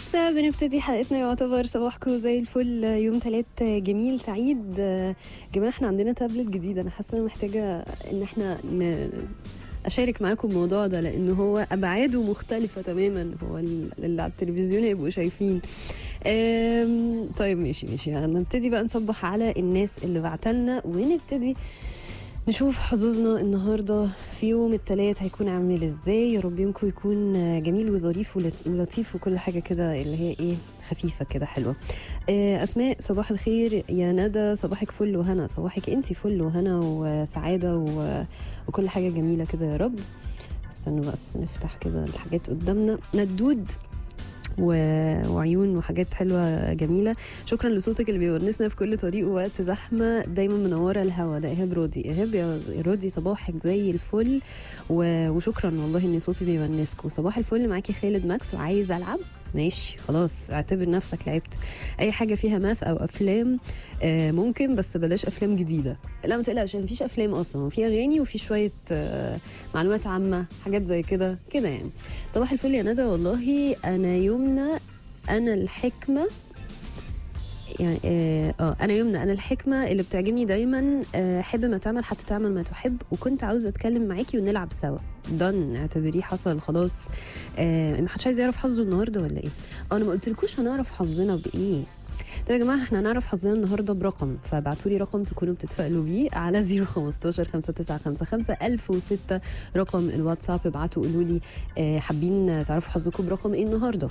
لسه بنبتدي حلقتنا يعتبر صباحكم زي الفل يوم تلات جميل سعيد جماعة احنا عندنا تابلت جديد انا حاسة انا محتاجة ان احنا ن... اشارك معاكم الموضوع ده لان هو ابعاده مختلفة تماما هو اللي على التلفزيون هيبقوا شايفين أم... طيب ماشي ماشي هنبتدي بقى نصبح على الناس اللي بعتلنا ونبتدي نشوف حظوظنا النهارده في يوم الثلاث هيكون عامل ازاي يا رب يومكم يكون جميل وظريف ولطيف وكل حاجه كده اللي هي ايه خفيفه كده حلوه اسماء صباح الخير يا ندى صباحك فل وهنا صباحك انت فل وهنا وسعاده و... وكل حاجه جميله كده يا رب استنوا بس نفتح كده الحاجات قدامنا ندود و... وعيون وحاجات حلوه جميله شكرا لصوتك اللي بيونسنا في كل طريق ووقت زحمه دايما منوره الهوا ده ايهاب رودي ايهاب يا رودي صباحك زي الفل و... وشكرا والله ان صوتي بيونسكم صباح الفل معاكي خالد ماكس وعايز العب ماشي خلاص اعتبر نفسك لعبت اي حاجه فيها ماث او افلام آه ممكن بس بلاش افلام جديده لا ما تقلقش مفيش افلام اصلا في اغاني وفي شويه آه معلومات عامه حاجات زي كده كده يعني صباح الفل يا ندى والله انا يومنا انا الحكمه يعني اه انا يمنى انا الحكمه اللي بتعجبني دايما آه حب ما تعمل حتى تعمل ما تحب وكنت عاوزه اتكلم معاكي ونلعب سوا دن اعتبريه حصل خلاص آه ما حدش عايز يعرف حظه النهارده ولا ايه انا ما قلتلكوش هنعرف حظنا بايه طيب يا جماعه احنا هنعرف حظنا النهارده برقم فابعتوا لي رقم تكونوا بتتفائلوا بيه على 015 5955 1006 رقم الواتساب ابعتوا قولوا لي آه حابين تعرفوا حظكم برقم ايه النهارده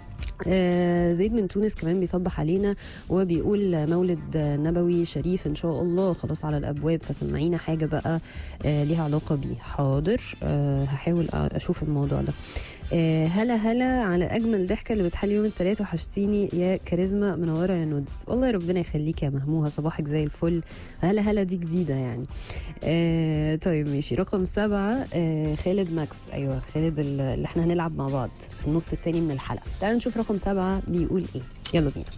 آه زيد من تونس كمان بيصبح علينا وبيقول مولد نبوي شريف ان شاء الله خلاص على الابواب فسمعينا حاجه بقى آه ليها علاقه بيه حاضر آه هحاول اشوف الموضوع ده آه هلا هلا على اجمل ضحكه اللي بتحلي يوم الثلاث وحشتيني يا كاريزما منوره يا نودز والله ربنا يخليك يا مهموها صباحك زي الفل هلا هلا دي جديده يعني آه طيب ماشي رقم سبعة آه خالد ماكس ايوه خالد اللي احنا هنلعب مع بعض في النص التاني من الحلقه تعالوا نشوف رقم سبعة بيقول ايه يلا بينا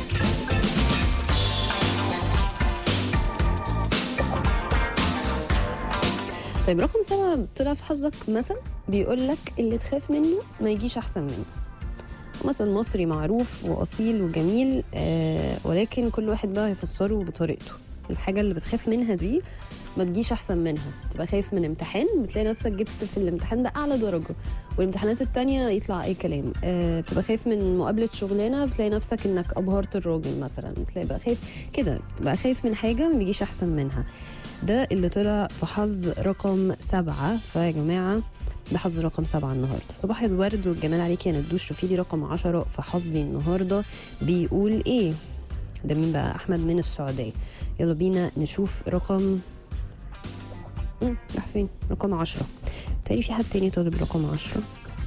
طيب رقم سبعة طلع في حظك مثلا بيقول لك اللي تخاف منه ما يجيش احسن منه مثلا مصري معروف واصيل وجميل آه ولكن كل واحد بقى يفسره بطريقته الحاجه اللي بتخاف منها دي ما تجيش احسن منها تبقى خايف من امتحان بتلاقي نفسك جبت في الامتحان ده اعلى درجه والامتحانات التانية يطلع اي كلام أه بتبقى خايف من مقابله شغلانه بتلاقي نفسك انك ابهرت الراجل مثلا بتلاقي بقى خايف كده تبقى خايف من حاجه ما بيجيش احسن منها ده اللي طلع في حظ رقم سبعة فيا جماعه ده حظ رقم سبعة النهارده صباح الورد والجمال عليكي يا ندوش شوفي لي رقم عشرة في حظي النهارده بيقول ايه ده مين بقى احمد من السعوديه يلا بينا نشوف رقم راح فين رقم عشرة تقريبا في حد تاني طالب رقم عشرة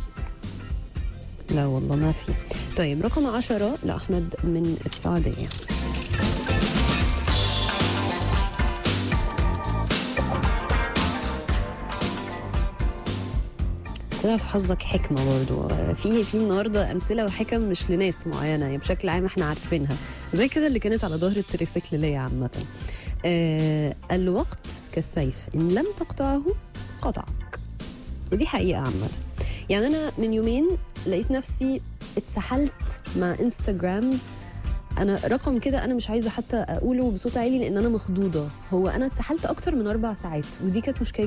لا والله ما في طيب رقم عشرة لأحمد من السعودية طلع في حظك حكمة برضو في في النهاردة أمثلة وحكم مش لناس معينة يعني بشكل عام احنا عارفينها زي كده اللي كانت على ظهر التريسيكل ليا عامة آه الوقت كالسيف إن لم تقطعه قطعك ودي حقيقة عامة يعني أنا من يومين لقيت نفسي اتسحلت مع انستجرام انا رقم كده انا مش عايزه حتى اقوله بصوت عالي لان انا مخضوضه هو انا اتسحلت اكتر من اربع ساعات ودي كانت مشكله